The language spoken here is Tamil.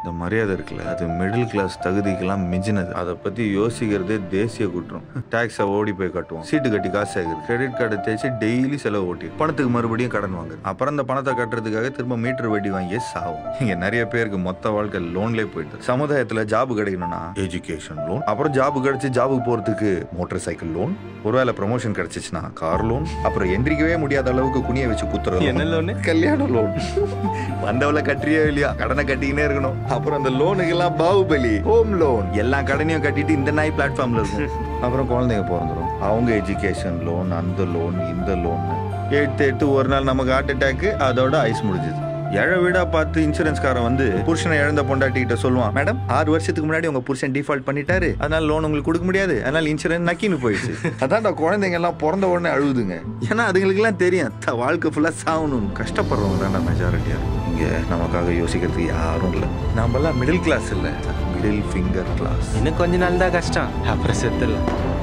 இந்த மரியாதை இருக்குல்ல அது மிடில் கிளாஸ் தகுதிக்கெல்லாம் மிஞ்சினது அதை பத்தி யோசிக்கிறதே தேசிய குற்றம் டாக்ஸை ஓடி போய் கட்டுவோம் சீட்டு கட்டி காசு சேர்க்குது கிரெடிட் கார்டை தேய்ச்சி டெய்லி செலவு ஓட்டி பணத்துக்கு மறுபடியும் கடன் வாங்குது அப்புறம் அந்த பணத்தை கட்டுறதுக்காக திரும்ப மீட்டர் வட்டி வாங்கி சாவும் இங்க நிறைய பேருக்கு மொத்த வாழ்க்கை லோன்லேயே போயிட்டு சமுதாயத்துல ஜாப் கிடைக்கணும்னா எஜுகேஷன் லோன் அப்புறம் ஜாப் கிடைச்சு ஜாபுக்கு போறதுக்கு மோட்டார் சைக்கிள் லோன் ஒருவேளை ப்ரமோஷன் கிடைச்சிச்சுன்னா கார் லோன் அப்புறம் எந்திரிக்கவே முடியாத அளவுக்கு குனிய வச்சு குத்துறது என்ன லோனு கல்யாண லோன் வந்தவள கட்டுறியோ இல்லையா கடனை கட்டிக்கினே இருக்கணும் அப்புறம் அந்த லோனுக்கெல்லாம் பாகுபலி ஹோம் லோன் எல்லா கடனையும் கட்டிட்டு இந்த நாய் பிளாட்ஃபார்ம்ல இருக்கும் அப்புறம் குழந்தைங்க பிறந்துரும் அவங்க எஜுகேஷன் லோன் அந்த லோன் இந்த லோன் எடுத்து எடுத்து ஒரு நாள் நமக்கு ஹார்ட் அட்டாக் அதோட ஐஸ் முடிஞ்சுது ஏழை வீடா பார்த்து இன்சூரன்ஸ்காரன் வந்து புருஷனை இழந்த பொண்டாட்டி கிட்ட சொல்லுவான் மேடம் ஆறு வருஷத்துக்கு முன்னாடி உங்க புருஷன் டிஃபால்ட் பண்ணிட்டாரு அதனால லோன் உங்களுக்கு கொடுக்க முடியாது அதனால இன்சூரன்ஸ் நக்கின்னு போயிடுச்சு அதான்டா குழந்தைங்க எல்லாம் பிறந்த உடனே அழுதுங்க ஏன்னா அதுங்களுக்கு எல்லாம் தெரியும் த- வாழ்க்கை ஃபுல்லா சாகணும் கஷ்டப்படுறவங்க தான் மெஜாரிட்டியா இங்க நமக்காக யோசிக்கிறதுக்கு யாரும் இல்லை நாமெல்லாம் மிடில் கிளாஸ் இல்ல மிடில் ஃபிங்கர் கிளாஸ் இன்னும் கொஞ்ச நாள் தான் கஷ்டம் அப்புறம் செத்துடலாம்